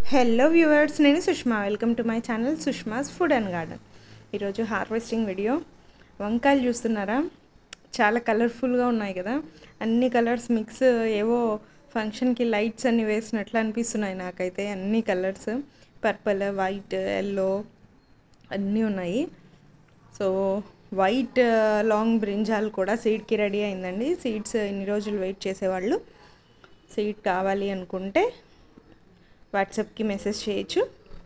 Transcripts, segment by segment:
hello viewers నేను Sushma welcome to my channel Sushma's food and garden ఈరోజు harvesting video వంకాయలు చూస్తున్నారా చాలా కలర్ఫుల్గా ఉన్నాయి కదా అన్ని కలర్స్ మిక్స్ ఏవో ఫంక్షన్కి లైట్స్ అన్ని వేసినట్లు అనిపిస్తున్నాయి నాకైతే అన్ని కలర్స్ పర్పుల్ వైట్ ఎల్లో అన్నీ ఉన్నాయి సో వైట్ లాంగ్ బ్రింజాల్ కూడా సీడ్కి రెడీ అయిందండి సీడ్స్ ఇన్ని రోజులు వెయిట్ చేసేవాళ్ళు సీడ్ కావాలి అనుకుంటే వాట్సాప్కి మెసేజ్ చేయొచ్చు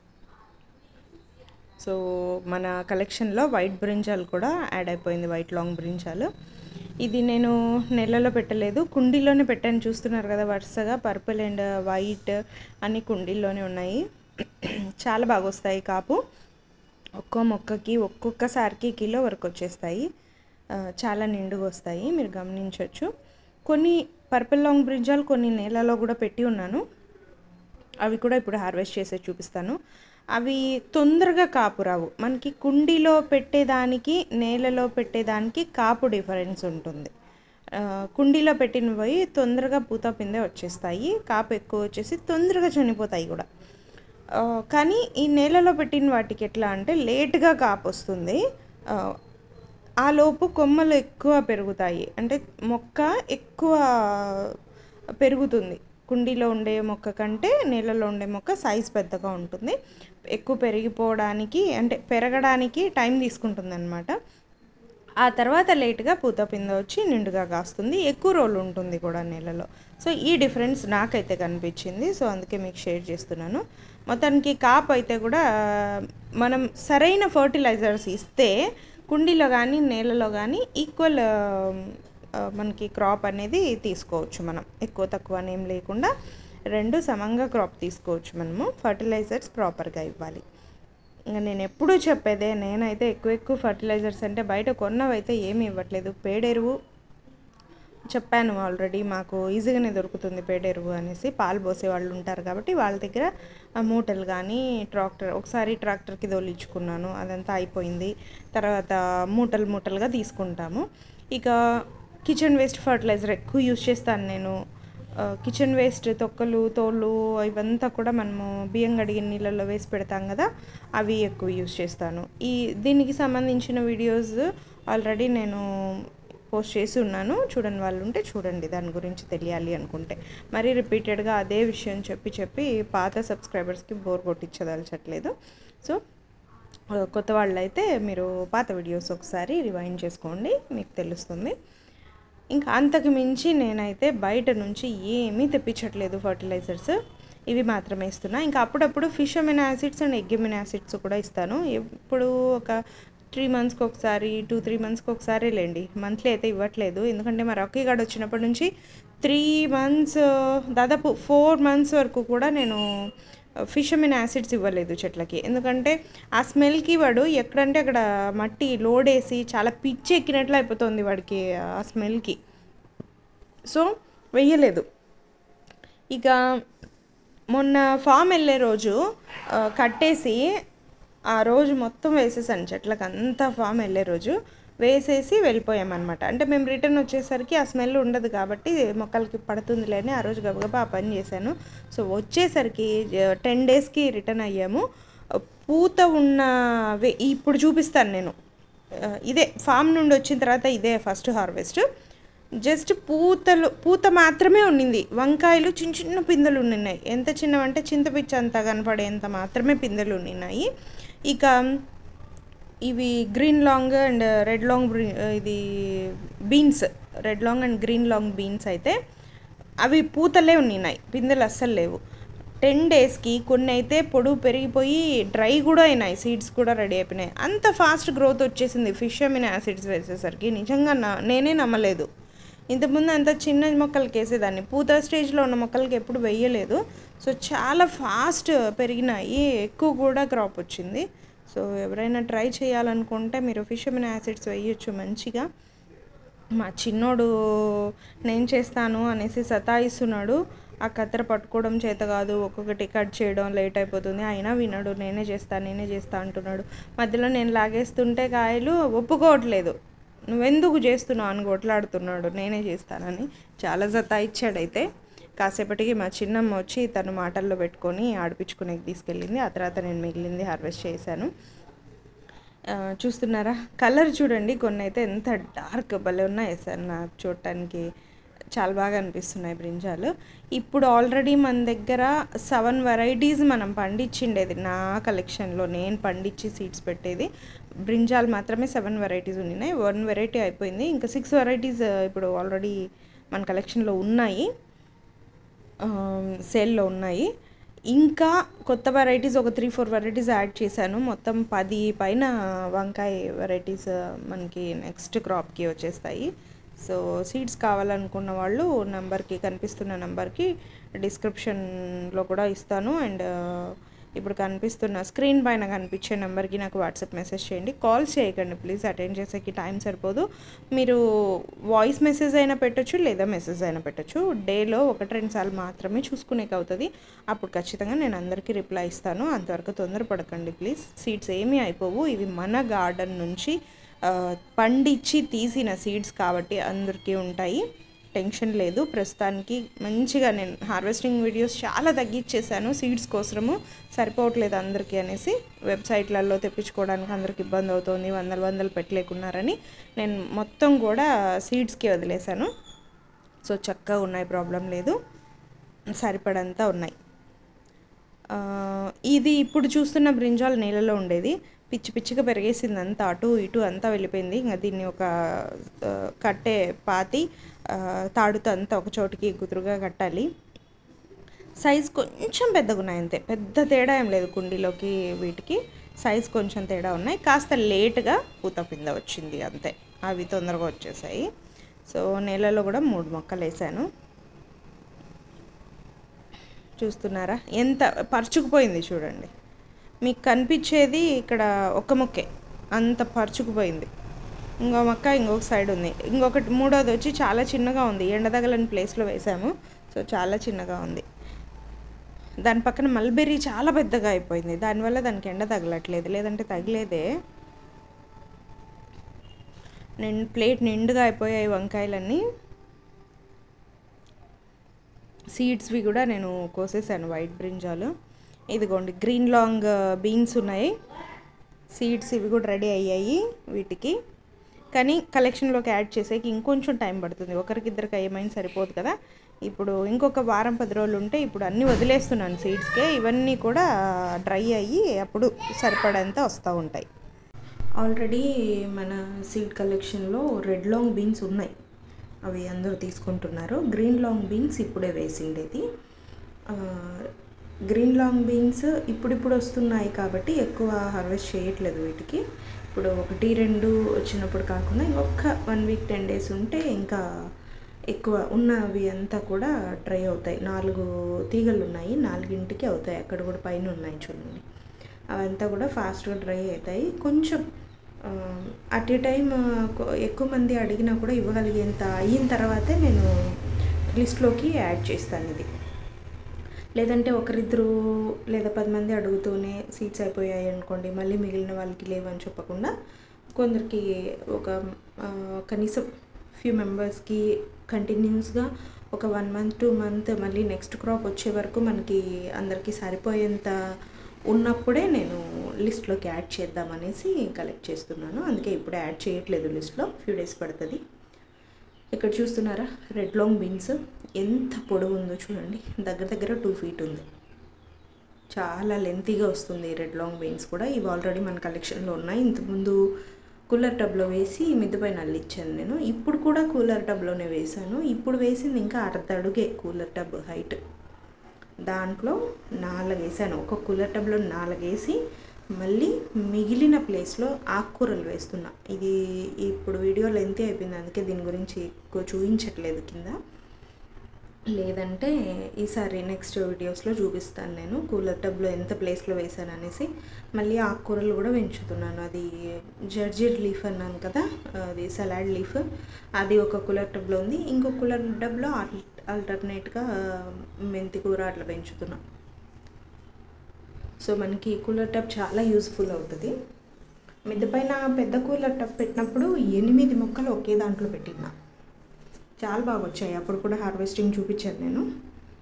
సో మన కలెక్షన్లో వైట్ బ్రింజాల్ కూడా యాడ్ అయిపోయింది వైట్ లాంగ్ బ్రింజాల్ ఇది నేను నెలలో పెట్టలేదు కుండీలోనే పెట్టాను చూస్తున్నారు కదా వరుసగా పర్పుల్ అండ్ వైట్ అన్ని కుండీల్లోనే ఉన్నాయి చాలా బాగా వస్తాయి కాపు ఒక్కో మొక్కకి ఒక్కొక్కసారికి కిలో వరకు వచ్చేస్తాయి చాలా నిండుగా వస్తాయి మీరు గమనించవచ్చు కొన్ని పర్పుల్ లాంగ్ బ్రింజాలు కొన్ని నేలలో కూడా పెట్టి ఉన్నాను అవి కూడా ఇప్పుడు హార్వెస్ట్ చేసే చూపిస్తాను అవి తొందరగా కాపు రావు మనకి కుండీలో పెట్టేదానికి నేలలో పెట్టేదానికి కాపు డిఫరెన్స్ ఉంటుంది కుండీలో పెట్టినవి తొందరగా పూత పిందే వచ్చేస్తాయి కాపు ఎక్కువ వచ్చేసి తొందరగా చనిపోతాయి కూడా కానీ ఈ నేలలో పెట్టిన వాటికి ఎట్లా అంటే లేట్గా కాపు వస్తుంది ఆ లోపు కొమ్మలు ఎక్కువ పెరుగుతాయి అంటే మొక్క ఎక్కువ పెరుగుతుంది కుండీలో ఉండే మొక్క కంటే నీళ్ళలో ఉండే మొక్క సైజ్ పెద్దగా ఉంటుంది ఎక్కువ పెరిగిపోవడానికి అంటే పెరగడానికి టైం తీసుకుంటుంది అనమాట ఆ తర్వాత లేట్గా పూత పింద వచ్చి నిండుగా కాస్తుంది ఎక్కువ రోజులు ఉంటుంది కూడా నీళ్ళలో సో ఈ డిఫరెన్స్ నాకైతే కనిపించింది సో అందుకే మీకు షేర్ చేస్తున్నాను మొత్తానికి కాప్ అయితే కూడా మనం సరైన ఫర్టిలైజర్స్ ఇస్తే కుండీలో కానీ నేలలో కానీ ఈక్వల్ మనకి క్రాప్ అనేది తీసుకోవచ్చు మనం ఎక్కువ తక్కువ ఏం లేకుండా రెండు సమంగా క్రాప్ తీసుకోవచ్చు మనము ఫర్టిలైజర్స్ ప్రాపర్గా ఇవ్వాలి ఇంకా నేను ఎప్పుడూ చెప్పేదే నేనైతే ఎక్కువ ఎక్కువ ఫర్టిలైజర్స్ అంటే బయట కొన్నవైతే ఏమి ఇవ్వట్లేదు పేడెరువు చెప్పాను ఆల్రెడీ మాకు ఈజీగానే దొరుకుతుంది పేడెరువు అనేసి పాలు పోసే వాళ్ళు ఉంటారు కాబట్టి వాళ్ళ దగ్గర మూటలు కానీ ట్రాక్టర్ ఒకసారి ట్రాక్టర్కి దొలిచుకున్నాను అదంతా అయిపోయింది తర్వాత మూటలు మూటలుగా తీసుకుంటాము ఇక కిచెన్ వేస్ట్ ఫర్టిలైజర్ ఎక్కువ యూజ్ చేస్తాను నేను కిచెన్ వేస్ట్ తొక్కలు తోళ్ళు ఇవంతా కూడా మనము బియ్యం కడిగిన నీళ్ళల్లో వేసి పెడతాం కదా అవి ఎక్కువ యూజ్ చేస్తాను ఈ దీనికి సంబంధించిన వీడియోస్ ఆల్రెడీ నేను పోస్ట్ చేసి ఉన్నాను చూడని వాళ్ళు ఉంటే చూడండి దాని గురించి తెలియాలి అనుకుంటే మరీ రిపీటెడ్గా అదే విషయం చెప్పి చెప్పి పాత సబ్స్క్రైబర్స్కి బోర్ కొట్టించదలచట్లేదు సో కొత్త వాళ్ళు అయితే మీరు పాత వీడియోస్ ఒకసారి రివైండ్ చేసుకోండి మీకు తెలుస్తుంది ఇంకా అంతకు మించి నేనైతే బయట నుంచి ఏమీ తెప్పించట్లేదు ఫర్టిలైజర్స్ ఇవి మాత్రమే ఇస్తున్నా ఇంకా అప్పుడప్పుడు fish amino acids and egg amino acids కూడా ఇస్తాను ఎప్పుడు ఒక త్రీ మంత్స్కి ఒకసారి టూ త్రీ మంత్స్కి ఒకసారి లేండి మంత్లీ అయితే ఇవ్వట్లేదు ఎందుకంటే మా రక్కీ గార్డ్ వచ్చినప్పటి నుంచి త్రీ మంత్స్ దాదాపు ఫోర్ మంత్స్ వరకు కూడా నేను ఫిష్ అమిన్ యాసిడ్స్ ఇవ్వలేదు చెట్లకి ఎందుకంటే ఆ స్మెల్కి వాడు ఎక్కడంటే అక్కడ మట్టి లోడ్ వేసి చాలా పిచ్చి ఎక్కినట్లు అయిపోతుంది వాడికి ఆ స్మెల్కి సో వెయ్యలేదు ఇక మొన్న ఫామ్ వెళ్ళే రోజు కట్టేసి ఆ రోజు మొత్తం వేసేసాను చెట్లకు అంతా ఫామ్ వెళ్ళే రోజు వేసేసి వెళ్ళిపోయామన్నమాట అంటే మేము రిటర్న్ వచ్చేసరికి ఆ స్మెల్ ఉండదు కాబట్టి మొక్కలకి పడుతుందిలే అని ఆ రోజు గబగబా ఆ పని చేశాను సో వచ్చేసరికి టెన్ డేస్కి రిటర్న్ అయ్యాము పూత ఉన్న ఇప్పుడు చూపిస్తాను నేను ఇదే ఫామ్ నుండి వచ్చిన తర్వాత ఇదే ఫస్ట్ హార్వెస్ట్ జస్ట్ పూతలు పూత మాత్రమే ఉండింది వంకాయలు చిన్న చిన్న పిందెలు ఉన్నాయి ఎంత చిన్నవంటే చింతపిచ్చ అంత కనపడేంత మాత్రమే పిందెలు ఉన్నాయి ఇక ఇవి green long and red long ఇది beans red long and green long beans అయితే అవి పూతలే ఉన్నాయి పిందెలు అస్సలు లేవు టెన్ డేస్కి కొన్ని అయితే పొడుగు పెరిగిపోయి డ్రై కూడా అయినాయి సీడ్స్ కూడా రెడీ అయిపోయినాయి అంత ఫాస్ట్ గ్రోత్ వచ్చేసింది ఫిష్ అమిన్ యాసిడ్స్ వేసేసరికి నిజంగా నా నేనే నమ్మలేదు ఇంతకుముందు అంత చిన్న మొక్కలకి వేసేదాన్ని పూత స్టేజ్లో ఉన్న మొక్కలకి ఎప్పుడు వేయలేదు సో చాలా ఫాస్ట్ పెరిగినాయి ఎక్కువ కూడా క్రాప్ వచ్చింది సో ఎవరైనా ట్రై చేయాలనుకుంటే మీరు ఫిష్ అమిన్ యాసిడ్స్ వేయచ్చు మంచిగా మా చిన్నోడు నేను చేస్తాను అనేసి సతాయిస్తున్నాడు ఆ కత్తెర పట్టుకోవడం చేత కాదు ఒక్కొక్కటి కట్ చేయడం లేట్ అయిపోతుంది అయినా వినడు నేనే చేస్తా నేనే చేస్తా అంటున్నాడు మధ్యలో నేను లాగేస్తుంటే కాయలు ఒప్పుకోవట్లేదు నువ్వెందుకు చేస్తున్నావు అని కొట్లాడుతున్నాడు నేనే చేస్తానని చాలా సతాయిచ్చాడైతే కాసేపటికి మా చిన్నమ్మ వచ్చి తను మాటల్లో పెట్టుకొని ఆడిపించుకునేకి తీసుకెళ్ళింది ఆ తర్వాత నేను మిగిలింది హార్వెస్ట్ చేశాను ఆ, చూస్తున్నారా కలర్ చూడండి కొన్ని అయితే ఎంత డార్క్ భలే ఉన్నాయి సార్ నాకు చూడటానికి చాలా బాగా అనిపిస్తున్నాయి బ్రింజాలు ఇప్పుడు ఆల్రెడీ మన దగ్గర సెవెన్ వెరైటీస్ మనం పండించిండేది నా కలెక్షన్లో నేను పండించి సీడ్స్ పెట్టేది బ్రింజాలు మాత్రమే సెవెన్ వెరైటీస్ ఉన్నాయి వన్ వెరైటీ అయిపోయింది ఇంకా సిక్స్ వెరైటీస్ ఇప్పుడు ఆల్రెడీ మన కలెక్షన్లో ఉన్నాయి సేల్లో ఉన్నాయి ఇంకా కొత్త వెరైటీస్ ఒక త్రీ ఫోర్ వెరైటీస్ యాడ్ చేశాను మొత్తం పది పైన వంకాయ వెరైటీస్ మనకి నెక్స్ట్ క్రాప్కి వచ్చేస్తాయి సో సీడ్స్ కావాలనుకున్న వాళ్ళు నెంబర్కి కనిపిస్తున్న నెంబర్కి డిస్క్రిప్షన్లో కూడా ఇస్తాను అండ్ ఇప్పుడు కనిపిస్తున్న స్క్రీన్ పైన కనిపించే నెంబర్కి నాకు వాట్సాప్ మెసేజ్ చేయండి కాల్ చేయకండి ప్లీజ్ అటెండ్ చేసేకి టైం సరిపోదు మీరు వాయిస్ మెసేజ్ అయినా పెట్టొచ్చు లేదా మెసేజ్ అయినా పెట్టొచ్చు డేలో ఒకటి రెండు సార్లు మాత్రమే చూసుకునేకి అవుతుంది అప్పుడు ఖచ్చితంగా నేను అందరికీ రిప్లై ఇస్తాను అంతవరకు తొందరపడకండి ప్లీజ్ సీడ్స్ ఏమీ అయిపోవు ఇవి మన గార్డెన్ నుంచి ఆ, పండించి తీసిన సీడ్స్ కాబట్టి అందరికీ ఉంటాయి టెన్షన్ లేదు ప్రస్తుతానికి మంచిగా నేను హార్వెస్టింగ్ వీడియోస్ చాలా తగ్గించేసాను సీడ్స్ కోసము సరిపోవట్లేదు అందరికీ అనేసి వెబ్సైట్లలో తెప్పించుకోవడానికి అందరికి ఇబ్బంది అవుతుంది వందలు వందలు పెట్టలేకున్నారని నేను మొత్తం కూడా సీడ్స్కి వదిలేశాను సో చక్కగా ఉన్నాయి ప్రాబ్లం లేదు సరిపడంతా ఉన్నాయి ఆ, ఇది ఇప్పుడు చూస్తున్న బ్రింజాల్ నీళ్ళలో ఉండేది పిచ్చి పిచ్చిగా పెరిగేసింది అంతా అటు ఇటు అంతా వెళ్ళిపోయింది ఇంకా దీన్ని ఒక ఆ, కట్టే పాతి ఆ, తాడుతో అంతా ఒక చోటికి కుదురుగా కట్టాలి సైజ్ కొంచెం పెద్దగా ఉన్నాయి అంతే పెద్ద తేడా ఏం లేదు కుండీలోకి వీటికి సైజ్ కొంచెం తేడా ఉన్నాయి కాస్త లేట్గా పూత పింద వచ్చింది అంతే అవి తొందరగా వచ్చేసాయి సో నేలలో కూడా మూడు మొక్కలు వేసాను చూస్తున్నారా ఎంత పరుచుకుపోయింది చూడండి మీకు కనిపించేది ఇక్కడ ఒక మొక్కే అంత పరుచుకుపోయింది ఇంకో మొక్క ఇంకొక సైడ్ ఉంది ఇంకొకటి మూడోది వచ్చి చాలా చిన్నగా ఉంది ఎండ తగలని ప్లేస్లో వేసాము సో చాలా చిన్నగా ఉంది దాని పక్కన మల్బెర్రీ చాలా పెద్దగా అయిపోయింది దానివల్ల దానికి ఎండ తగలట్లేదు లేదంటే తగిలేదే నిండు ప్లేట్ నిండుగా అయిపోయాయి వంకాయలన్నీ సీడ్స్వి కూడా నేను కోసేసాను వైట్ బ్రింజాలు ఇదిగోండి గ్రీన్ లాంగ్ బీన్స్ ఉన్నాయి సీడ్స్ ఇవి కూడా రెడీ అయ్యాయి వీటికి కానీ కలెక్షన్లోకి యాడ్ చేసేకి ఇంకొంచెం టైం పడుతుంది ఒకరికిద్దరికి ఏమైనా సరిపోదు కదా ఇప్పుడు ఇంకొక వారం పది రోజులు ఉంటే ఇప్పుడు అన్నీ వదిలేస్తున్నాను సీడ్స్కే ఇవన్నీ కూడా డ్రై అయ్యి అప్పుడు సరిపడంత వస్తూ ఉంటాయి ఆల్రెడీ మన సీడ్ కలెక్షన్లో రెడ్ లాంగ్ బీన్స్ ఉన్నాయి అవి అందరూ తీసుకుంటున్నారు గ్రీన్ లాంగ్ బీన్స్ ఇప్పుడే వేసిండేది ఆ, గ్రీన్ లాంగ్ బీన్స్ ఇప్పుడిప్పుడు వస్తున్నాయి కాబట్టి ఎక్కువ హార్వెస్ట్ చేయట్లేదు వీటికి ఇప్పుడు ఒకటి రెండు వచ్చినప్పుడు కాకుండా ఇంకొక వన్ వీక్ టెన్ డేస్ ఉంటే ఇంకా ఎక్కువ ఉన్నవి అంతా కూడా డ్రై అవుతాయి నాలుగు తీగలు ఉన్నాయి నాలుగింటికి అవుతాయి అక్కడ కూడా పైన ఉన్నాయి చూడండి అవంతా కూడా ఫాస్ట్గా డ్రై అవుతాయి కొంచెం అట్ ఏ టైం ఎక్కువ మంది అడిగినా కూడా ఇవ్వగలిగేంత అయిన తర్వాతే నేను లిస్ట్లోకి యాడ్ చేస్తాను ఇది లేదంటే ఒకరిద్దరు లేదా పది మంది అడుగుతూనే సీట్స్ అయిపోయాయి అనుకోండి మళ్ళీ మిగిలిన వాళ్ళకి లేవని చెప్పకుండా కొందరికి ఒక ఆ, కనీసం ఫ్యూ మెంబర్స్కి కంటిన్యూస్గా ఒక వన్ మంత్ టూ మంత్ మళ్ళీ నెక్స్ట్ క్రాప్ వచ్చే వరకు మనకి అందరికీ సరిపోయేంత ఉన్నప్పుడే నేను లిస్ట్లోకి యాడ్ చేద్దామనేసి కలెక్ట్ చేస్తున్నాను అందుకే ఇప్పుడు యాడ్ చేయట్లేదు లిస్ట్లో ఫ్యూ డేస్ పడుతుంది ఇక్కడ చూస్తున్నారా రెడ్ లాంగ్ బీన్స్ ఎంత పొడవు ఉందో చూడండి దగ్గర దగ్గర టూ ఫీట్ ఉంది చాలా లెంతీగా వస్తుంది రెడ్ లాంగ్ బీన్స్ కూడా ఇవి ఆల్రెడీ మన కలెక్షన్లో ఉన్నాయి ఇంతకుముందు కూలర్ టబ్లో వేసి మిద్దపై నల్లిచ్చాను నేను ఇప్పుడు కూడా కూలర్ టబ్లోనే వేశాను ఇప్పుడు వేసింది ఇంకా అర్ధ అడుగే కూలర్ టబ్ హైట్ దాంట్లో నాలుగు వేసాను ఒక కూలర్ టబ్లో నాలుగు వేసి మళ్ళీ మిగిలిన ప్లేస్లో ఆకుకూరలు వేస్తున్నా ఇది ఇప్పుడు వీడియో లెంతీ అయిపోయింది అందుకే దీని గురించి ఎక్కువ చూపించట్లేదు కింద లేదంటే ఈసారి నెక్స్ట్ వీడియోస్లో చూపిస్తాను నేను కూలర్ టబ్లో ఎంత ప్లేస్లో వేసాను అనేసి మళ్ళీ ఆకుకూరలు కూడా పెంచుతున్నాను అది జర్జీర్ లీఫ్ అన్నాను కదా అది సలాడ్ లీఫ్ అది ఒక కూలర్ టబ్లో ఉంది ఇంకో కూలర్ టబ్లో ఆల్టర్నేట్గా మెంతి కూర అట్లా పెంచుతున్నా సో మనకి కూలర్ టబ్ చాలా యూస్ఫుల్ అవుతుంది మిద్దె పైన పెద్ద కూలర్ టబ్ పెట్టినప్పుడు ఎనిమిది మొక్కలు ఒకే దాంట్లో పెట్టినా చాలా బాగా వచ్చాయి అప్పుడు కూడా హార్వెస్టింగ్ చూపించాను నేను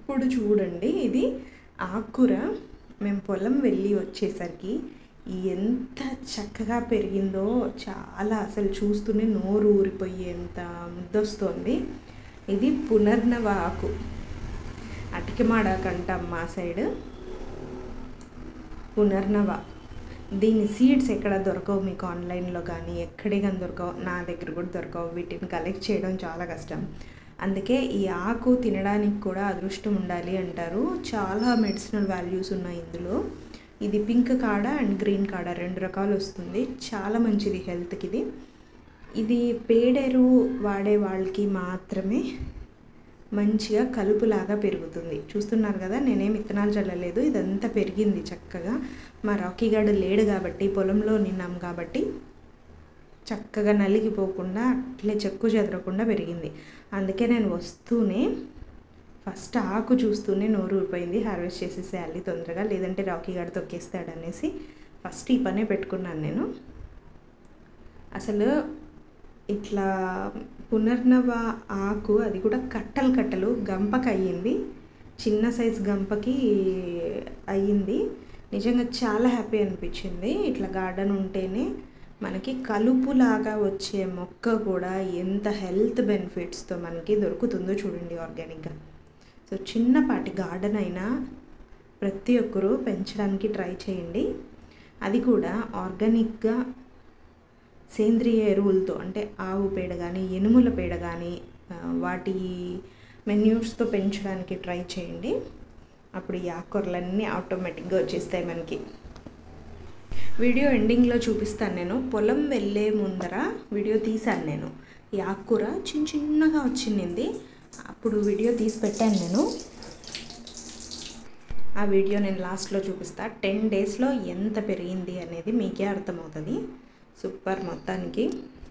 ఇప్పుడు చూడండి ఇది ఆకుకూర మేము పొలం వెళ్ళి వచ్చేసరికి ఎంత చక్కగా పెరిగిందో చాలా అసలు చూస్తూనే నోరు ఊరిపోయేంత ముద్దొస్తోంది ఇది పునర్నవ ఆకు అటికిమాడాకు అంటాం మా సైడ్ పునర్నవ దీని సీడ్స్ ఎక్కడ దొరకవు మీకు ఆన్లైన్లో కానీ ఎక్కడే కానీ దొరకవు నా దగ్గర కూడా దొరకవు వీటిని కలెక్ట్ చేయడం చాలా కష్టం అందుకే ఈ ఆకు తినడానికి కూడా అదృష్టం ఉండాలి అంటారు చాలా మెడిసినల్ వాల్యూస్ ఉన్నాయి ఇందులో ఇది పింక్ కాడ అండ్ గ్రీన్ కాడ రెండు రకాలు వస్తుంది చాలా మంచిది హెల్త్కి ఇది ఇది పేడెరు వాడే వాళ్ళకి మాత్రమే మంచిగా కలుపులాగా పెరుగుతుంది చూస్తున్నారు కదా నేనేం విత్తనాలు చల్లలేదు ఇదంతా పెరిగింది చక్కగా మా రాకీ గార్డు లేడు కాబట్టి పొలంలో నిన్నాం కాబట్టి చక్కగా నలిగిపోకుండా అట్లే చెక్కు చెదరకుండా పెరిగింది అందుకే నేను వస్తూనే ఫస్ట్ ఆకు చూస్తూనే నోరు ఊరిపోయింది హార్వెస్ట్ చేసేసేయాలి తొందరగా లేదంటే రాకీ గార్డు తొక్కేస్తాడనేసి ఫస్ట్ ఈ పనే పెట్టుకున్నాను నేను అసలు ఇట్లా పునర్నవ ఆకు అది కూడా కట్టలు కట్టలు గంపకి అయ్యింది చిన్న సైజ్ గంపకి అయ్యింది నిజంగా చాలా హ్యాపీ అనిపించింది ఇట్లా గార్డెన్ ఉంటేనే మనకి కలుపులాగా వచ్చే మొక్క కూడా ఎంత హెల్త్ బెనిఫిట్స్తో మనకి దొరుకుతుందో చూడండి ఆర్గానిక్గా సో చిన్నపాటి గార్డెన్ అయినా ప్రతి ఒక్కరూ పెంచడానికి ట్రై చేయండి అది కూడా ఆర్గానిక్గా సేంద్రియ ఎరువులతో అంటే ఆవు పేడ కానీ ఎనుముల పేడ కానీ వాటి మెన్యూస్తో పెంచడానికి ట్రై చేయండి అప్పుడు ఈ ఆకుకూరలన్నీ ఆటోమేటిక్గా వచ్చేస్తాయి మనకి వీడియో ఎండింగ్లో చూపిస్తాను నేను పొలం వెళ్ళే ముందర వీడియో తీశాను నేను ఈ ఆకుకూర చిన్న చిన్నగా వచ్చింది అప్పుడు వీడియో తీసి పెట్టాను నేను ఆ వీడియో నేను లాస్ట్లో చూపిస్తా టెన్ డేస్లో ఎంత పెరిగింది అనేది మీకే అర్థమవుతుంది సూపర్ మొత్తానికి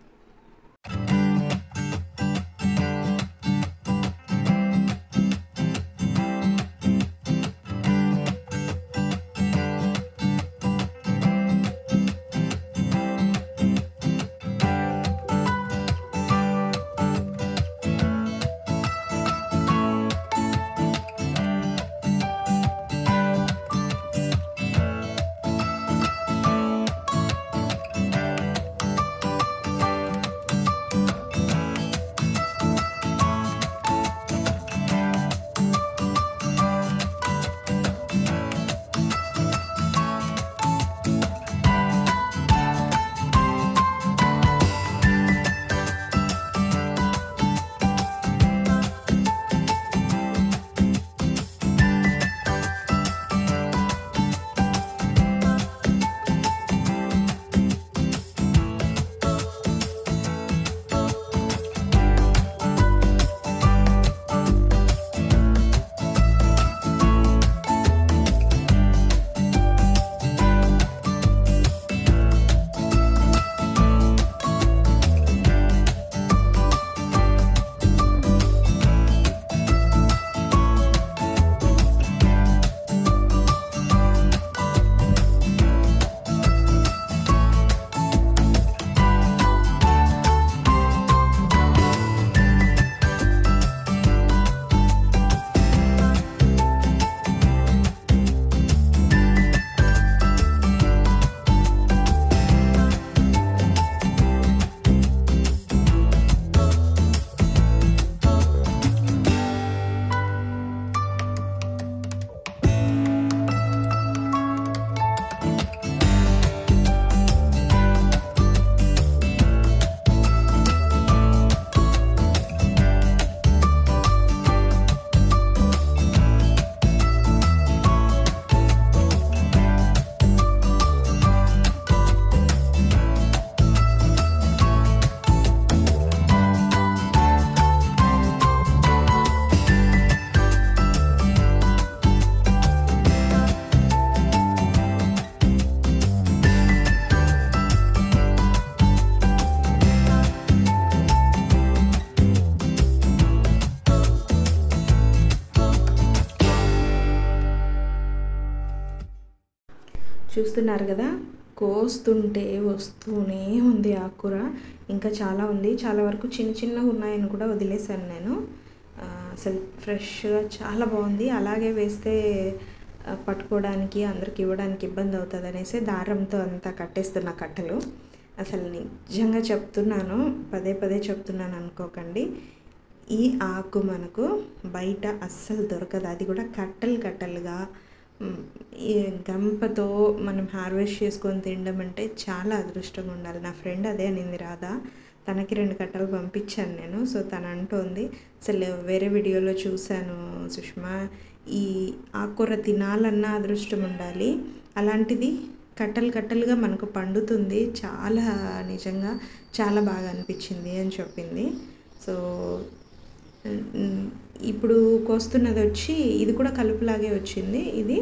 చూస్తున్నారు కదా కోస్తుంటే వస్తూనే ఉంది ఆకుకూర ఇంకా చాలా ఉంది చాలా వరకు చిన్న చిన్నగా ఉన్నాయని కూడా వదిలేశాను నేను ఆ, అసలు ఫ్రెష్గా చాలా బాగుంది అలాగే వేస్తే ఆ, పట్టుకోవడానికి అందరికి ఇవ్వడానికి ఇబ్బంది అవుతుంది అనేసి దారంతో అంతా కట్టేస్తున్న కట్టలు అసలు నిజంగా చెప్తున్నాను పదే పదే చెప్తున్నాను అనుకోకండి ఈ ఆకు మనకు బయట అస్సలు దొరకదు అది కూడా కట్టలు కట్టలుగా మ్, ఈ గంపతో మనం హార్వెస్ట్ చేసుకొని తినడం అంటే చాలా అదృష్టంగా ఉండాలి నా ఫ్రెండ్ అదే అనింది రాధా తనకి రెండు కట్టలు పంపించాను నేను సో తను అంటోంది అసలు వేరే వీడియోలో చూశాను సుష్మా ఈ ఆకుకూర తినాలన్న అదృష్టం ఉండాలి అలాంటిది కట్టలు కట్టలుగా మనకు పండుతుంది చాలా నిజంగా చాలా బాగా అనిపించింది అని చెప్పింది సో ఉమ్, ఇప్పుడు కోస్తున్నది వచ్చి ఇది కూడా కలుపులాగే వచ్చింది ఇది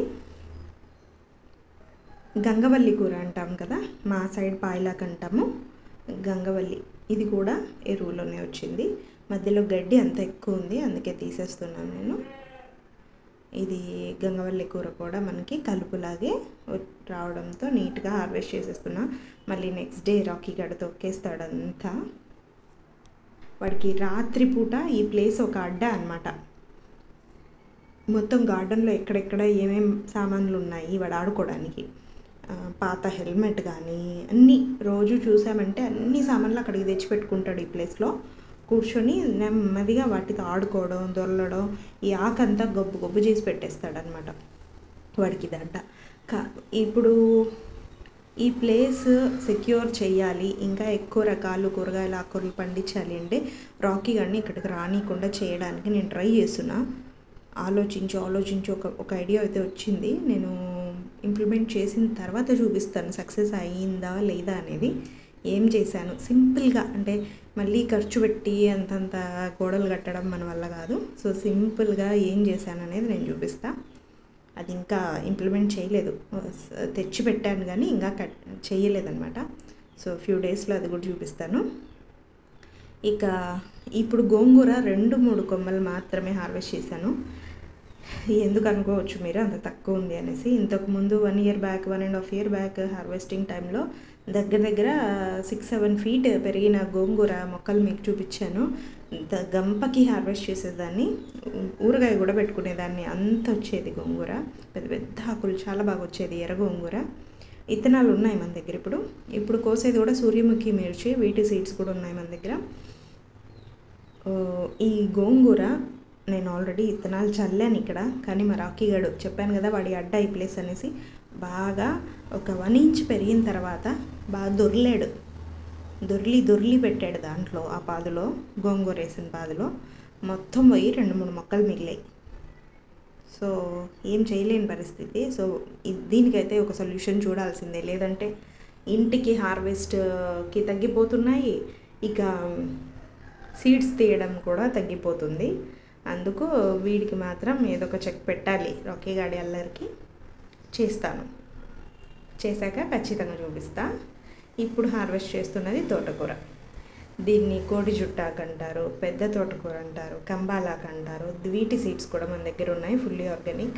గంగవల్లి కూర అంటాం కదా మా సైడ్ పాయలాక్ అంటాము గంగవల్లి ఇది కూడా ఎరువులోనే వచ్చింది మధ్యలో గడ్డి అంత ఎక్కువ ఉంది అందుకే తీసేస్తున్నాను నేను ఇది గంగవల్లి కూర కూడా మనకి కలుపులాగే వ- రావడంతో నీట్గా హార్వెస్ట్ చేసేస్తున్నా మళ్ళీ నెక్స్ట్ డే రాకీ గడ తొక్కేస్తాడు అంతా వాడికి రాత్రిపూట ఈ ప్లేస్ ఒక అడ్డా అనమాట మొత్తం గార్డెన్లో ఎక్కడెక్కడ ఏమేం సామాన్లు ఉన్నాయి వాడు ఆడుకోవడానికి ఆ, పాత హెల్మెట్ కానీ అన్నీ రోజు చూసామంటే అన్ని సామాన్లు అక్కడికి తెచ్చి పెట్టుకుంటాడు ఈ ప్లేస్లో కూర్చొని నెమ్మదిగా వాటితో ఆడుకోవడం దొరలడం ఈ ఆకంతా గొబ్బు గొబ్బు చేసి పెట్టేస్తాడనమాట వాడికి ఇది అడ్డ కా ఇప్పుడు ఈ ప్లేస్ సెక్యూర్ చేయాలి ఇంకా ఎక్కువ రకాలు కూరగాయలు ఆకుకూరలు పండించాలి అంటే రాకీ గారిని ఇక్కడికి రానికుండా చేయడానికి నేను ట్రై చేస్తున్నా ఆలోచించి ఆలోచించి ఒక ఒక ఐడియా అయితే వచ్చింది నేను ఇంప్లిమెంట్ చేసిన తర్వాత చూపిస్తాను సక్సెస్ అయ్యిందా లేదా అనేది ఏం చేశాను సింపుల్గా అంటే మళ్ళీ ఖర్చు పెట్టి అంతంత గోడలు కట్టడం మన వల్ల కాదు సో సింపుల్గా ఏం చేశాను అనేది నేను చూపిస్తాను అది ఇంకా ఇంప్లిమెంట్ చేయలేదు స- తెచ్చి పెట్టాను కానీ ఇంకా కట్ చేయలేదన్నమాట సో ఫ్యూ డేస్లో అది కూడా చూపిస్తాను ఇక ఇప్పుడు గోంగూర రెండు మూడు కొమ్మలు మాత్రమే హార్వెస్ట్ చేశాను ఎందుకు అనుకోవచ్చు మీరు అంత తక్కువ ఉంది అనేసి ఇంతకుముందు one year back one and half year back harvesting టైంలో దగ్గర దగ్గర సిక్స్ సెవెన్ ఫీట్ పెరిగిన గోంగూర మొక్కలు మీకు చూపించాను ద- గంపకి హార్వెస్ట్ చేసేదాన్ని ఊరగాయ కూడా పెట్టుకునేదాన్ని అంత వచ్చేది గోంగూర పెద్ద పెద్ద ఆకులు చాలా బాగా వచ్చేది ఎర్ర గోంగూర ఇత్తనాలు ఉన్నాయి మన దగ్గర ఇప్పుడు ఇప్పుడు కోసేది కూడా సూర్యముఖి మిర్చి వీటి సీడ్స్ కూడా ఉన్నాయి మన దగ్గర ఓ, ఈ గోంగూర నేను ఆల్రెడీ ఇత్తనాలు చల్లాను ఇక్కడ కానీ మా రాకీగాడు చెప్పాను కదా వాడి అడ్డ ఈ ప్లేస్ అనేసి బాగా ఒక వన్ ఇంచ్ పెరిగిన తర్వాత బాగా దొర్లాడు దొర్లి దొర్లి పెట్టాడు దాంట్లో ఆ పాదులో గోంగూర వేసిన పాదులో మొత్తం పోయి రెండు మూడు మొక్కలు మిగిలాయి సో ఏం చేయలేని పరిస్థితి సో ఇ- దీనికైతే ఒక సొల్యూషన్ చూడాల్సిందే లేదంటే ఇంటికి హార్వెస్ట్కి తగ్గిపోతున్నాయి ఇక సీడ్స్ తీయడం కూడా తగ్గిపోతుంది అందుకు వీడికి మాత్రం ఏదో ఒక చెక్ పెట్టాలి రాకీ గాడి అల్లరికి చేస్తాను చేశాక ఖచ్చితంగా చూపిస్తా ఇప్పుడు హార్వెస్ట్ చేస్తున్నది తోటకూర దీన్ని కోడి జుట్టాకు అంటారు పెద్ద తోటకూర అంటారు కంబాలాకు అంటారు వీటి సీడ్స్ కూడా మన దగ్గర ఉన్నాయి ఫుల్లీ ఆర్గానిక్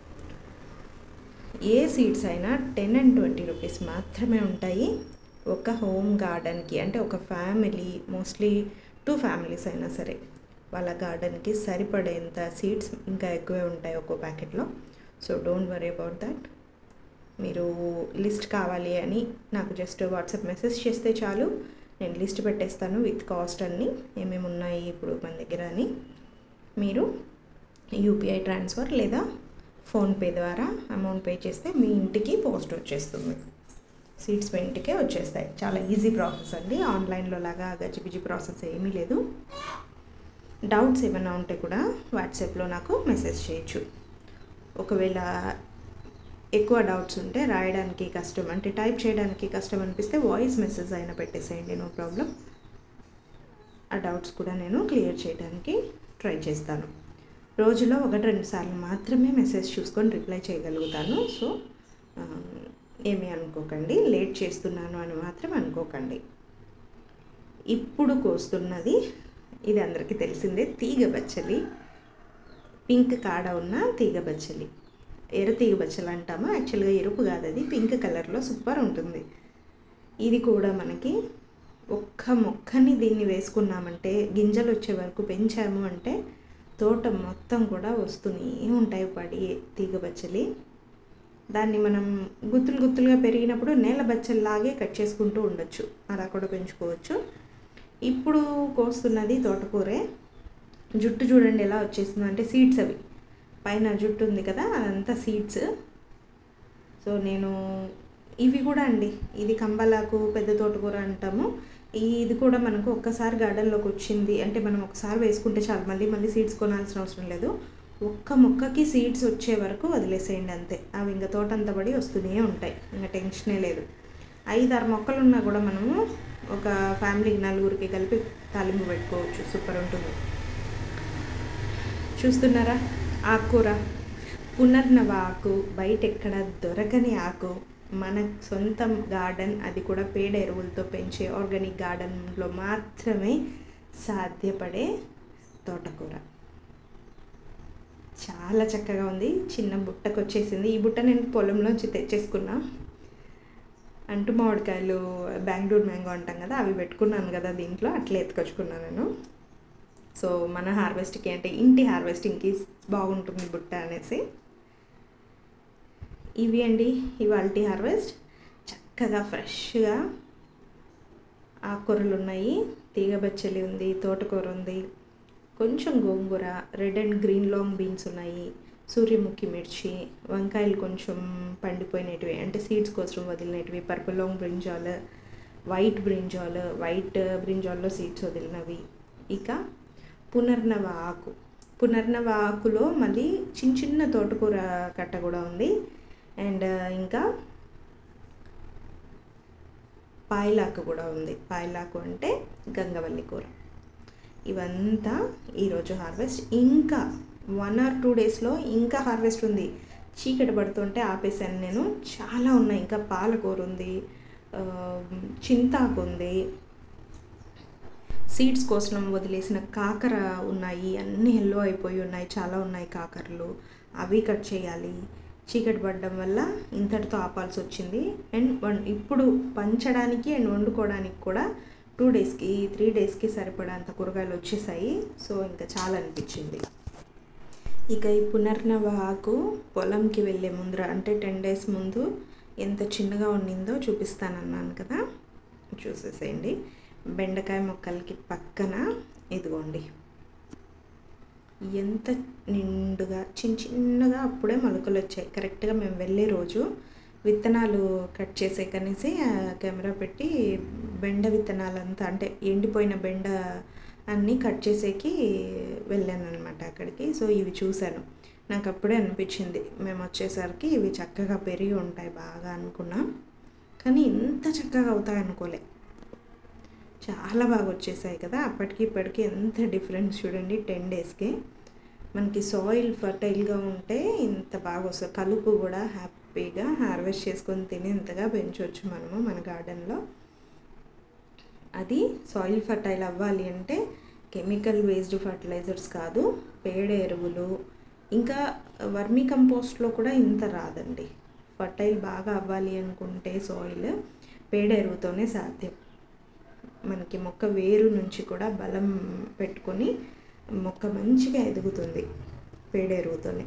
ఏ సీడ్స్ అయినా టెన్ అండ్ ట్వంటీ రూపీస్ మాత్రమే ఉంటాయి ఒక హోమ్ గార్డెన్కి అంటే ఒక ఫ్యామిలీ మోస్ట్లీ టూ ఫ్యామిలీస్ అయినా సరే వాళ్ళ గార్డెన్కి సరిపడేంత సీడ్స్ ఇంకా ఎక్కువే ఉంటాయి ఒక్కో ప్యాకెట్లో so don't worry about that మీరు లిస్ట్ కావాలి అని నాకు జస్ట్ వాట్సాప్ మెసేజ్ చేస్తే చాలు నేను లిస్ట్ పెట్టేస్తాను విత్ కాస్ట్ అన్నీ ఏమేమి ఉన్నాయి ఇప్పుడు మన దగ్గర అని మీరు యూపీఐ ట్రాన్స్ఫర్ లేదా ఫోన్పే ద్వారా అమౌంట్ పే చేస్తే మీ ఇంటికి పోస్ట్ వచ్చేస్తుంది సీట్స్ మీ ఇంటికే వచ్చేస్తాయి చాలా ఈజీ ప్రాసెస్ అండి ఆన్లైన్లో లాగా గజిబిజి ప్రాసెస్ ఏమీ లేదు డౌట్స్ ఏమైనా ఉంటే కూడా వాట్సాప్లో నాకు మెసేజ్ చేయొచ్చు ఒకవేళ ఎక్కువ డౌట్స్ ఉంటే రాయడానికి కష్టం అంటే టైప్ చేయడానికి కష్టం అనిపిస్తే వాయిస్ మెసేజ్ అయినా పెట్టేసేయండి నో ప్రాబ్లం ఆ డౌట్స్ కూడా నేను క్లియర్ చేయడానికి ట్రై చేస్తాను రోజులో ఒకటి రెండు సార్లు మాత్రమే మెసేజ్ చూసుకొని రిప్లై చేయగలుగుతాను సో ఆ, ఏమీ అనుకోకండి లేట్ చేస్తున్నాను అని మాత్రం అనుకోకండి ఇప్పుడు కోస్తున్నది ఇది అందరికీ తెలిసిందే తీగ బచ్చలి పింక్ కాడ ఉన్న తీగ బచ్చలి ఎర్ర తీగ బచ్చలి అంటాము యాక్చువల్గా ఎరుపు కాదు అది పింక్ కలర్లో సూపర్ ఉంటుంది ఇది కూడా మనకి ఒక్క మొక్కని దీన్ని వేసుకున్నామంటే గింజలు వచ్చే వరకు పెంచాము అంటే తోట మొత్తం కూడా వస్తూనే ఉంటాయి పడి తీగ బచ్చలి దాన్ని మనం గుత్తులు గుత్తులుగా పెరిగినప్పుడు నేల బచ్చల్లాగే కట్ చేసుకుంటూ ఉండొచ్చు అలా కూడా పెంచుకోవచ్చు ఇప్పుడు కోస్తున్నది తోటకూరే జుట్టు చూడండి ఎలా వచ్చేస్తుందో అంటే సీడ్స్ అవి పైన జుట్టు ఉంది కదా అదంతా సీడ్స్ సో నేను ఇవి కూడా అండి ఇది కంబలాకు పెద్ద తోటకూర అంటాము ఈ- ఇది కూడా మనకు ఒక్కసారి గార్డెన్లోకి వచ్చింది అంటే మనం ఒకసారి వేసుకుంటే చాలు మళ్ళీ మళ్ళీ సీడ్స్ కొనాల్సిన అవసరం లేదు ఒక్క మొక్కకి సీడ్స్ వచ్చే వరకు వదిలేసేయండి అంతే అవి ఇంకా తోటంతా పడి వస్తూనే ఉంటాయి ఇంకా టెన్షనే లేదు ఐదారు మొక్కలు ఉన్నా కూడా మనము ఒక ఫ్యామిలీకి నలుగురికి కలిపి తాలింపు పెట్టుకోవచ్చు సూపర్ ఉంటుంది చూస్తున్నారా ఆకుకూర పునర్నవ ఆకు బయట ఎక్కడ దొరకని ఆకు మన సొంతం గార్డెన్ అది కూడా పేడ ఎరువులతో పెంచే ఆర్గానిక్ గార్డెన్లో మాత్రమే సాధ్యపడే తోటకూర చాలా చక్కగా ఉంది చిన్న బుట్టకు వచ్చేసింది ఈ బుట్ట నేను పొలంలోంచి తెచ్చేసుకున్నా అంటు మామిడికాయలు బెంగళూరు మ్యాంగో అంటాం కదా అవి పెట్టుకున్నాను కదా దీంట్లో అట్లా ఎత్తుకొచ్చుకున్నాను నేను సో మన హార్వెస్ట్కి అంటే ఇంటి హార్వెస్టింగ్కి బాగుంటుంది బుట్ట అనేసి ఇవి అండి ఇవాళ హార్వెస్ట్ చక్కగా ఫ్రెష్గా ఆకుకూరలు ఉన్నాయి తీగ బచ్చలి ఉంది తోటకూర ఉంది కొంచెం గోంగూర red and green long beans ఉన్నాయి సూర్యముఖి మిర్చి వంకాయలు కొంచెం పండిపోయినటివి అంటే సీడ్స్ కోసం వదిలినటివి purple long brinjal white brinjal white బ్రింజాల్లో సీడ్స్ వదిలినవి ఇక పునర్నవ ఆకు పునర్నవ ఆకులో మళ్ళీ చిన్న చిన్న తోటకూర కట్ట కూడా ఉంది అండ్ ఇంకా పాయలాకు కూడా ఉంది పాయలాకు అంటే గంగవల్లి కూర ఇవంతా ఈరోజు హార్వెస్ట్ ఇంకా వన్ ఆర్ టూ డేస్లో ఇంకా హార్వెస్ట్ ఉంది చీకటి పడుతుంటే ఆపేసాను నేను చాలా ఉన్నాయి ఇంకా పాలకూర ఉంది ఆ, చింతాకు ఉంది సీడ్స్ కోసం వదిలేసిన కాకర ఉన్నాయి అన్నీ ఎల్లో అయిపోయి ఉన్నాయి చాలా ఉన్నాయి కాకరలు అవి కట్ చేయాలి చీకటి పడడం వల్ల ఇంతటితో ఆపాల్సి వచ్చింది అండ్ వన్ ఇప్పుడు పంచడానికి అండ్ వండుకోవడానికి కూడా టూ డేస్కి త్రీ డేస్కి సరిపడేంత కూరగాయలు వచ్చేసాయి సో ఇంకా చాలా అనిపించింది ఇక ఈ పునర్నవ ఆకు పొలంకి వెళ్ళే ముందర అంటే టెన్ డేస్ ముందు ఎంత చిన్నగా ఉండిందో చూపిస్తానన్నాను కదా చూసేసేయండి బెండకాయ మొక్కలకి పక్కన ఇదిగోండి ఎంత నిండుగా చిన్న చిన్నగా అప్పుడే మొలకలు వచ్చాయి కరెక్ట్గా మేము వెళ్ళే రోజు విత్తనాలు కట్ చేసే కనేసి ఆ కెమెరా పెట్టి బెండ విత్తనాలంతా అంటే ఎండిపోయిన బెండ అన్నీ కట్ చేసేకి వెళ్ళాను అనమాట అక్కడికి సో ఇవి చూశాను నాకు అప్పుడే అనిపించింది మేము వచ్చేసరికి ఇవి చక్కగా పెరిగి ఉంటాయి బాగా అనుకున్నాం కానీ ఇంత చక్కగా అవుతాయి అనుకోలే చాలా బాగా వచ్చేసాయి కదా అప్పటికి ఇప్పటికి ఎంత డిఫరెన్స్ చూడండి టెన్ డేస్కి మనకి సాయిల్ ఫర్టైల్గా ఉంటే ఇంత బాగా వస్తుంది కలుపు కూడా హ్యాపీగా హార్వెస్ట్ చేసుకొని తినేంతగా పెంచవచ్చు మనము మన గార్డెన్లో అది సాయిల్ ఫర్టైల్ అవ్వాలి అంటే కెమికల్ వేస్డ్ ఫర్టిలైజర్స్ కాదు పేడ ఎరువులు ఇంకా వర్మీ కంపోస్ట్లో కూడా ఇంత రాదండి ఫర్టైల్ బాగా అవ్వాలి అనుకుంటే సాయిల్ పేడ ఎరువుతోనే సాధ్యం మనకి మొక్క వేరు నుంచి కూడా బలం పెట్టుకొని మొక్క మంచిగా ఎదుగుతుంది పేడ ఎరువుతోనే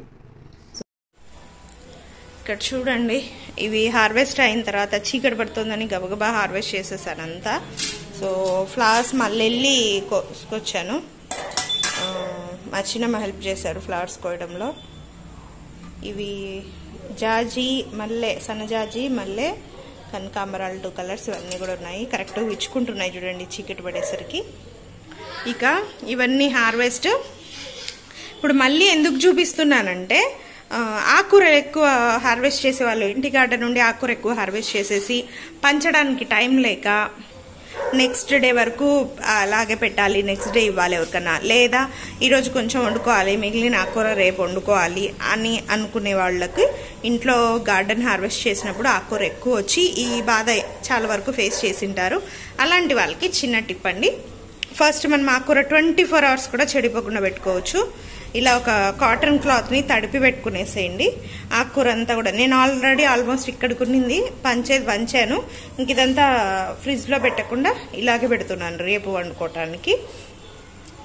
ఇక్కడ చూడండి ఇవి హార్వెస్ట్ అయిన తర్వాత చీకటి పడుతుందని గబగబా హార్వెస్ట్ చేసేసాను అంతా సో ఫ్లవర్స్ మళ్ళీ వెళ్ళి కోసుకొచ్చాను ఆ, మా చిన్నమ్మ హెల్ప్ చేశారు ఫ్లవర్స్ కోయడంలో ఇవి జాజి మల్లె సన్నజాజి మల్లె కనకాంబరాలు టూ కలర్స్ ఇవన్నీ కూడా ఉన్నాయి కరెక్ట్గా విచ్చుకుంటున్నాయి చూడండి చీకటి పడేసరికి ఇక ఇవన్నీ హార్వెస్ట్ ఇప్పుడు మళ్ళీ ఎందుకు చూపిస్తున్నానంటే ఆ, ఆకుకూర ఎక్కువ హార్వెస్ట్ చేసే వాళ్ళు ఇంటి గార్డెన్ నుండి ఆకుకూర ఎక్కువ హార్వెస్ట్ చేసేసి పంచడానికి టైం లేక నెక్స్ట్ డే వరకు అలాగే పెట్టాలి నెక్స్ట్ డే ఇవ్వాలి ఎవరికన్నా లేదా ఈరోజు కొంచెం వండుకోవాలి మిగిలిన ఆకుకూర రేపు వండుకోవాలి అని అనుకునే వాళ్ళకి ఇంట్లో గార్డెన్ హార్వెస్ట్ చేసినప్పుడు ఆకుకూర ఎక్కువ వచ్చి ఈ బాధ చాలా వరకు ఫేస్ చేసింటారు అలాంటి వాళ్ళకి చిన్న టిప్ అండి ఫస్ట్ మనం ఆకుకూర ట్వంటీ ఫోర్ అవర్స్ కూడా చెడిపోకుండా పెట్టుకోవచ్చు ఇలా ఒక కాటన్ క్లాత్ని తడిపి పెట్టుకునేసేయండి ఆకుకూర అంతా కూడా నేను ఆల్రెడీ ఆల్మోస్ట్ ఇక్కడ కొన్నింది పంచేది పంచాను ఇంక ఇదంతా ఫ్రిడ్జ్లో పెట్టకుండా ఇలాగే పెడుతున్నాను రేపు వండుకోవటానికి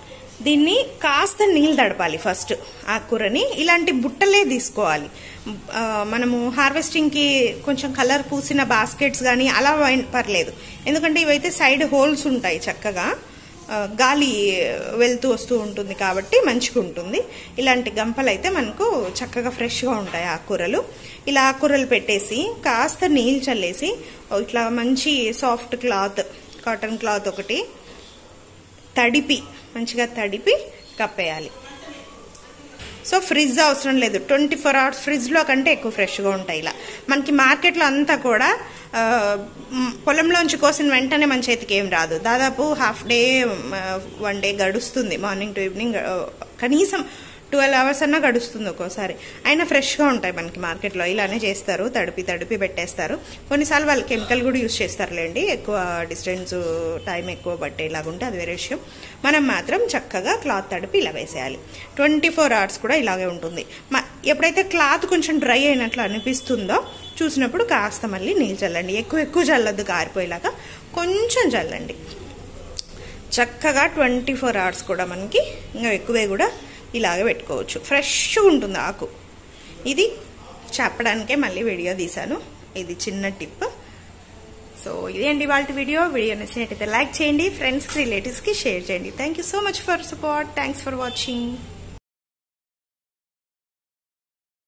దీన్ని కాస్త నీళ్ళు తడపాలి ఫస్ట్ ఆకుకూరని ఇలాంటి బుట్టలే తీసుకోవాలి ఆ, మనము హార్వెస్టింగ్కి కొంచెం కలర్ పూసిన బాస్కెట్స్ కానీ అలా వై- పర్లేదు ఎందుకంటే ఇవైతే సైడ్ హోల్స్ ఉంటాయి చక్కగా ఆ, గాలి వెళ్తూ వస్తూ ఉంటుంది కాబట్టి మంచిగా ఉంటుంది ఇలాంటి గంపలు అయితే మనకు చక్కగా ఫ్రెష్గా ఉంటాయి ఆకుకూరలు ఇలా ఆకుకూరలు పెట్టేసి కాస్త నీళ్ళు చల్లేసి ఓ ఇట్లా మంచి సాఫ్ట్ క్లాత్ కాటన్ క్లాత్ ఒకటి తడిపి మంచిగా తడిపి కప్పేయాలి సో ఫ్రిడ్జ్ అవసరం లేదు ట్వంటీ ఫోర్ అవర్స్ ఫ్రిడ్జ్లో కంటే ఎక్కువ ఫ్రెష్గా ఉంటాయి ఇలా మనకి మార్కెట్లో అంతా కూడా ఆ, మ్, పొలంలోంచి కోసిన వెంటనే మన చేతికి ఏం రాదు దాదాపు హాఫ్ డే వన్ డే గడుస్తుంది మార్నింగ్ టు ఈవినింగ్ ఆ, కనీసం ట్వెల్వ్ అవర్స్ అన్నా గడుస్తుంది ఒక్కోసారి అయినా ఫ్రెష్గా ఉంటాయి మనకి మార్కెట్లో ఇలానే చేస్తారు తడిపి తడిపి పెట్టేస్తారు కొన్నిసార్లు వాళ్ళు కెమికల్ కూడా యూస్ చేస్తారులేండి ఎక్కువ డిస్టెన్స్ టైం ఎక్కువ పట్టేలాగుంటే అది వేరే విషయం మనం మాత్రం చక్కగా క్లాత్ తడిపి ఇలా వేసేయాలి ట్వంటీ ఫోర్ అవర్స్ కూడా ఇలాగే ఉంటుంది మ- ఎప్పుడైతే క్లాత్ కొంచెం డ్రై అయినట్లు అనిపిస్తుందో చూసినప్పుడు కాస్త మళ్ళీ నీళ్ళు చల్లండి ఎక్కువ ఎక్కువ చల్లద్దు కారిపోయేలాగా కొంచెం చల్లండి చక్కగా ట్వంటీ ఫోర్ అవర్స్ కూడా మనకి ఇంకా ఎక్కువే కూడా ఇలాగే పెట్టుకోవచ్చు ఫ్రెష్గా ఉంటుంది ఆకు ఇది చెప్పడానికే మళ్ళీ వీడియో తీశాను ఇది చిన్న టిప్ సో ఇదేంటి వాళ్ళ వీడియో వీడియో నచ్చినట్టయితే లైక్ చేయండి ఫ్రెండ్స్కి రిలేటివ్స్కి షేర్ చేయండి thank you so much for support thanks for watching